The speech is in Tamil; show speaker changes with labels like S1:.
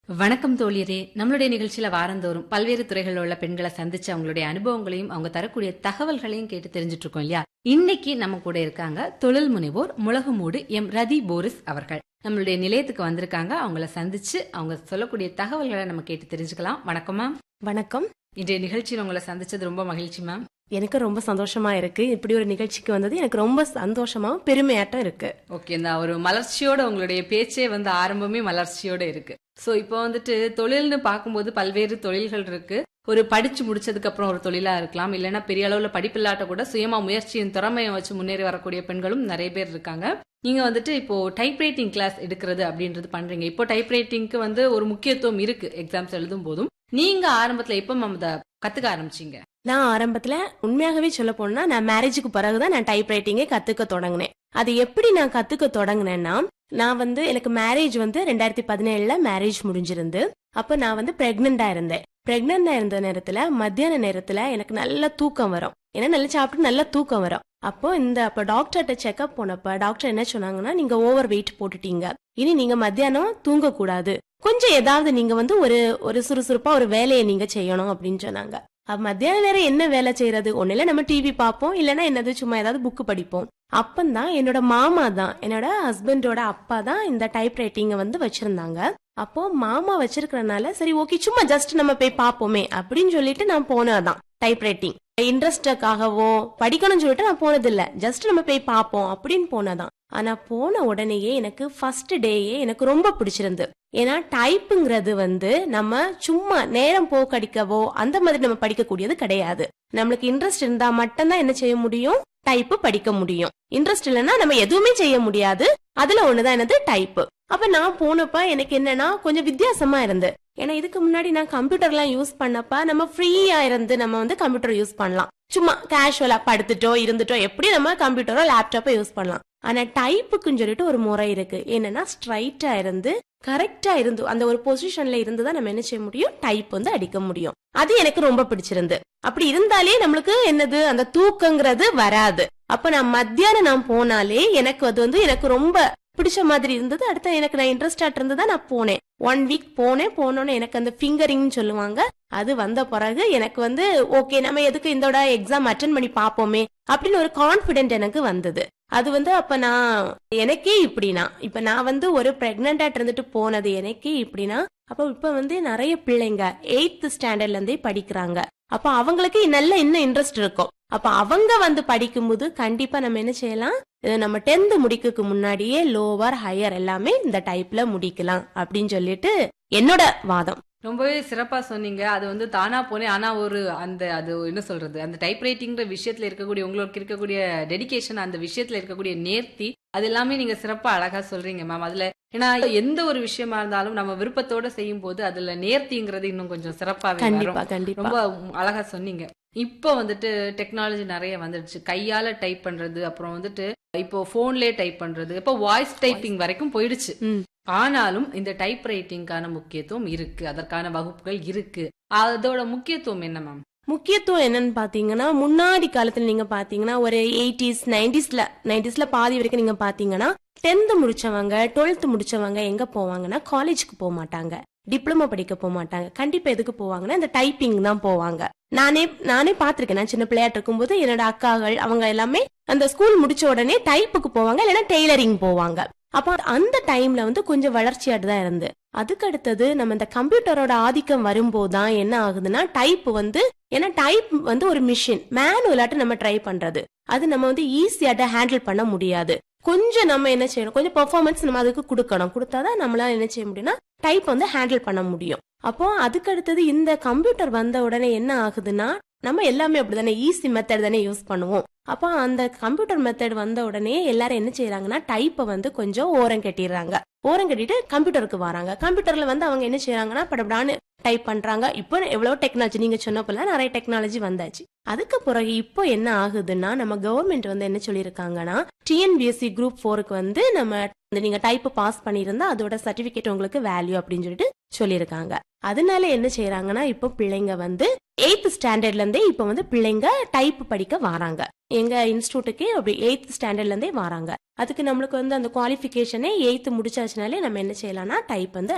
S1: வணக்கம் தோழியரே நம்மளுடைய நிகழ்ச்சியில வாரந்தோறும் பல்வேறு துறைகளில் உள்ள பெண்களை சந்திச்சு அவங்களுடைய அனுபவங்களையும் அவங்க தரக்கூடிய தகவல்களையும் கேட்டு தெரிஞ்சுட்டு இருக்கோம் இல்லையா இன்னைக்கு நம்ம கூட இருக்காங்க தொழில் முனைவோர் முளகுமூடு எம் ரதி போரிஸ் அவர்கள் நம்மளுடைய நிலையத்துக்கு வந்திருக்காங்க அவங்கள சந்திச்சு அவங்க சொல்லக்கூடிய தகவல்களை நம்ம கேட்டு தெரிஞ்சுக்கலாம் வணக்கம் மேம்
S2: வணக்கம்
S1: இன்றைய நிகழ்ச்சியில் உங்களை சந்திச்சது ரொம்ப மகிழ்ச்சி மேம்
S2: எனக்கு ரொம்ப சந்தோஷமா இருக்கு இப்படி ஒரு நிகழ்ச்சிக்கு வந்தது எனக்கு ரொம்ப சந்தோஷமாவும் பெருமையாட்டம் இருக்கு
S1: ஓகே இந்த ஒரு மலர்ச்சியோட உங்களுடைய பேச்சே வந்து ஆரம்பமே மலர்ச்சியோட இருக்கு சோ இப்போ வந்துட்டு தொழில்னு பார்க்கும்போது பல்வேறு தொழில்கள் இருக்கு ஒரு படிச்சு முடிச்சதுக்கு அப்புறம் ஒரு தொழிலா இருக்கலாம் இல்லைன்னா பெரிய அளவுல படிப்பில்லாட்ட கூட சுயமா முயற்சியின் திறமையை வச்சு முன்னேறி வரக்கூடிய பெண்களும் நிறைய பேர் இருக்காங்க நீங்க வந்துட்டு இப்போ டைப்ரைட்டிங் கிளாஸ் எடுக்கிறது அப்படின்றது பண்றீங்க இப்போ டைப்ரைட்டிங்க்கு வந்து ஒரு முக்கியத்துவம் இருக்கு எக்ஸாம்ஸ் எழுதும் போதும் நீங்க ஆரம்பத்துல எப்ப மேம் இத கத்துக்க ஆரம்பிச்சீங்க
S2: நான் ஆரம்பத்துல உண்மையாகவே சொல்ல போனா நான் மேரேஜுக்கு பிறகுதான் நான் டைப் ரைட்டிங்கே கத்துக்க தொடங்கினேன் அது எப்படி நான் கத்துக்க தொடங்கினேன்னா நான் வந்து எனக்கு மேரேஜ் வந்து ரெண்டாயிரத்தி பதினேழுல மேரேஜ் முடிஞ்சிருந்து அப்ப நான் வந்து பிரெக்னெண்டா இருந்தேன் பிரெக்னெண்டா இருந்த நேரத்துல மத்தியான நேரத்துல எனக்கு நல்ல தூக்கம் வரும் ஏன்னா நல்லா சாப்பிட்டு நல்ல தூக்கம் வரும் அப்போ இந்த அப்ப டாக்டர்கிட்ட செக்அப் போனப்ப டாக்டர் என்ன சொன்னாங்கன்னா நீங்க ஓவர் வெயிட் போட்டுட்டீங்க இனி நீங்க மத்தியானம் தூங்க கூடாது கொஞ்சம் ஏதாவது நீங்க வந்து ஒரு ஒரு சுறுசுறுப்பா ஒரு வேலையை நீங்க செய்யணும் அப்படின்னு சொன்னாங்க அப்ப மத்தியான நேரம் என்ன வேலை செய்யறது ஒண்ணுல நம்ம டிவி பார்ப்போம் இல்லைன்னா என்னது சும்மா ஏதாவது புக் படிப்போம் அப்பந்தான் என்னோட மாமா தான் என்னோட ஹஸ்பண்டோட அப்பா தான் இந்த டைப் ரைட்டிங்க வந்து வச்சிருந்தாங்க அப்போ மாமா வச்சிருக்கறனால சரி ஓகே சும்மா ஜஸ்ட் நம்ம போய் பார்ப்போமே அப்படின்னு சொல்லிட்டு நான் போனதான் டைப் ரைட்டிங் இன்ட்ரெஸ்டுக்காகவோ படிக்கணும்னு சொல்லிட்டு நான் போனதில்ல ஜஸ்ட் நம்ம போய் பார்ப்போம் அப்படின்னு போனதான் ஆனா போன உடனேயே எனக்கு ஃபர்ஸ்ட் டேயே எனக்கு ரொம்ப பிடிச்சிருந்து ஏன்னா டைப்புங்கிறது வந்து நம்ம சும்மா நேரம் போக்கடிக்கவோ அந்த மாதிரி நம்ம படிக்கக்கூடியது கிடையாது நம்மளுக்கு இன்ட்ரெஸ்ட் இருந்தா மட்டும்தான் என்ன செய்ய முடியும் டைப்பு படிக்க முடியும் இன்ட்ரெஸ்ட் இல்லைன்னா நம்ம எதுவுமே செய்ய முடியாது அதுல ஒண்ணுதான் என்னது டைப்பு அப்ப நான் போனப்ப எனக்கு என்னன்னா கொஞ்சம் வித்தியாசமா இருந்து ஏன்னா இதுக்கு முன்னாடி நான் கம்ப்யூட்டர்லாம் யூஸ் பண்ணப்ப நம்ம ஃப்ரீயா இருந்து நம்ம வந்து கம்ப்யூட்டர் யூஸ் பண்ணலாம் சும்மா கேஷுவலா படுத்துட்டோ இருந்துட்டோ எப்படி நம்ம கம்ப்யூட்டரோ லேப்டாப்போ யூஸ் பண்ணலாம் ஆனா டைப்புக்குன்னு சொல்லிட்டு ஒரு முறை இருக்கு என்னன்னா ஸ்ட்ரைட்டா இருந்து கரெக்டா இருந்து அந்த ஒரு பொசிஷன்ல இருந்து தான் நம்ம என்ன செய்ய முடியும் டைப் வந்து அடிக்க முடியும் அது எனக்கு ரொம்ப பிடிச்சிருந்து அப்படி இருந்தாலே நம்மளுக்கு என்னது அந்த தூக்கங்கிறது வராது அப்ப நான் மத்தியானம் நான் போனாலே எனக்கு அது வந்து எனக்கு ரொம்ப பிடிச்ச மாதிரி இருந்தது அடுத்த எனக்கு நான் இன்ட்ரெஸ்டா இருந்ததா நான் போனேன் ஒன் வீக் போனேன் போனோன்னு எனக்கு அந்த ஃபிங்கரிங் சொல்லுவாங்க அது வந்த பிறகு எனக்கு வந்து ஓகே நம்ம எதுக்கு இதோட எக்ஸாம் அட்டன் பண்ணி பாப்போமே அப்படின்னு ஒரு கான்பிடென்ட் எனக்கு வந்தது அது வந்து அப்ப நான் எனக்கே இப்படினா இப்ப நான் வந்து ஒரு பிரெக்னண்டா இருந்துட்டு போனது எனக்கே இப்படினா அப்ப இப்ப வந்து நிறைய பிள்ளைங்க எயித்து ஸ்டாண்டர்ட்ல இருந்தே படிக்கிறாங்க அப்ப அவங்களுக்கு நல்ல இன்னும் இன்ட்ரெஸ்ட் இருக்கும் அப்ப அவங்க வந்து படிக்கும்போது கண்டிப்பா நம்ம என்ன செய்யலாம் இது நம்ம டென்த் முடிக்கிறதுக்கு முன்னாடியே லோவர் ஹையர் எல்லாமே இந்த டைப்ல முடிக்கலாம் அப்படின்னு சொல்லிட்டு என்னோட வாதம்
S1: ரொம்பவே சிறப்பா சொன்னீங்க அது வந்து தானா போனேன் ஆனா ஒரு அந்த அது என்ன சொல்றது அந்த டைப் ரைட்டிங்கிற விஷயத்துல இருக்கக்கூடிய உங்களுக்கு இருக்கக்கூடிய டெடிகேஷன் அந்த விஷயத்துல இருக்கக்கூடிய நேர்த்தி அது எல்லாமே நீங்க சிறப்பா அழகா சொல்றீங்க மேம் அதுல ஏன்னா எந்த ஒரு விஷயமா இருந்தாலும் நம்ம விருப்பத்தோட செய்யும் போது அதுல நேர்த்திங்கிறது இன்னும் கொஞ்சம் சிறப்பாவே
S2: கண்டிப்பா
S1: வரும்
S2: கண்டிப்பா
S1: ரொம்ப அழகா சொன்னீங்க இப்போ வந்துட்டு டெக்னாலஜி நிறைய வந்துடுச்சு கையால டைப் பண்றது அப்புறம் வந்துட்டு இப்போ போன்லயே டைப் பண்றது இப்போ வாய்ஸ் டைப்பிங் வரைக்கும் போயிடுச்சு
S2: ம்.
S1: ஆனாலும் இந்த டைப் ரைட்டிங்கான முக்கியத்துவம் இருக்கு அதற்கான வகுப்புகள் இருக்கு அதோட முக்கியத்துவம் என்ன மேம்
S2: முக்கியத்துவம் என்னன்னு பாத்தீங்கன்னா முன்னாடி காலத்துல நீங்க பாத்தீங்கன்னா ஒரு எயிட்டிஸ் நைன்டிஸ்ல நைன்டிஸ்ல பாதி வரைக்கும் நீங்க பாத்தீங்கன்னா டென்த் முடிச்சவங்க டுவெல்த் முடிச்சவங்க எங்க போவாங்கன்னா காலேஜுக்கு போக மாட்டாங்க டிப்ளமோ படிக்க போக மாட்டாங்க கண்டிப்பா எதுக்கு போவாங்கன்னா இந்த டைப்பிங் தான் போவாங்க நானே நானே பாத்திருக்கேன் நான் சின்ன பிள்ளையாட்டு இருக்கும்போது என்னோட அக்காகள் அவங்க எல்லாமே அந்த ஸ்கூல் முடிச்ச உடனே டைப்புக்கு போவாங்க இல்லைன்னா டெய்லரிங் போவாங்க அப்போ அந்த டைம்ல வந்து கொஞ்சம் வளர்ச்சியாட்டு தான் இருந்து அதுக்கு அடுத்தது நம்ம இந்த கம்ப்யூட்டரோட ஆதிக்கம் வரும்போதுதான் என்ன ஆகுதுன்னா டைப் வந்து ஏன்னா டைப் வந்து ஒரு மிஷின் மேனுவலாட்டு நம்ம ட்ரை பண்றது அது நம்ம வந்து ஈஸியாட்ட ஹேண்டில் பண்ண முடியாது கொஞ்சம் நம்ம என்ன செய்யணும் கொஞ்சம் பெர்ஃபார்மன்ஸ் நம்ம அதுக்கு கொடுக்கணும் கொடுத்தாதான் நம்மளால என்ன செய்ய முடியும்னா டைப் வந்து ஹேண்டில் பண்ண முடியும் அப்போ அதுக்கு அடுத்தது இந்த கம்ப்யூட்டர் வந்த உடனே என்ன ஆகுதுன்னா நம்ம எல்லாமே அப்படிதானே ஈஸி மெத்தட் தானே யூஸ் பண்ணுவோம் அப்போ அந்த கம்ப்யூட்டர் மெத்தட் வந்த உடனே எல்லாரும் என்ன செய்யறாங்கன்னா டைப்பை வந்து கொஞ்சம் ஓரம் கட்டிடுறாங்க ஓரம் கட்டிட்டு கம்ப்யூட்டருக்கு வராங்க கம்ப்யூட்டர்ல வந்து அவங்க என்ன செய்யறாங்கன்னா படப்படான்னு டைப் பண்றாங்க இப்போ எவ்வளவு டெக்னாலஜி நீங்க சொன்ன போல நிறைய டெக்னாலஜி வந்தாச்சு அதுக்கு பிறகு இப்போ என்ன ஆகுதுன்னா நம்ம கவர்மெண்ட் வந்து என்ன சொல்லியிருக்காங்கன்னா டிஎன்பிஎஸ்சி குரூப் ஃபோருக்கு வந்து நம்ம இந்த நீங்க டைப் பாஸ் பண்ணியிருந்தா அதோட சர்டிபிகேட் உங்களுக்கு வேல்யூ அப்படின்னு சொல்லிட்டு சொல்லியிருக்காங்க அதனால என்ன செய்யறாங்கன்னா இப்போ பிள்ளைங்க வந்து எயித் ஸ்டாண்டர்ட்ல இருந்தே இப்போ வந்து பிள்ளைங்க டைப் படிக்க வராங்க எங்க இன்ஸ்டியூட்டுக்கே அப்படி எயித் ஸ்டாண்டர்ட்ல இருந்தே வராங்க அதுக்கு நம்மளுக்கு வந்து அந்த குவாலிஃபிகேஷனே எயித்து முடிச்சாச்சுனாலே நம்ம என்ன செய்யலாம்னா டைப் வந்து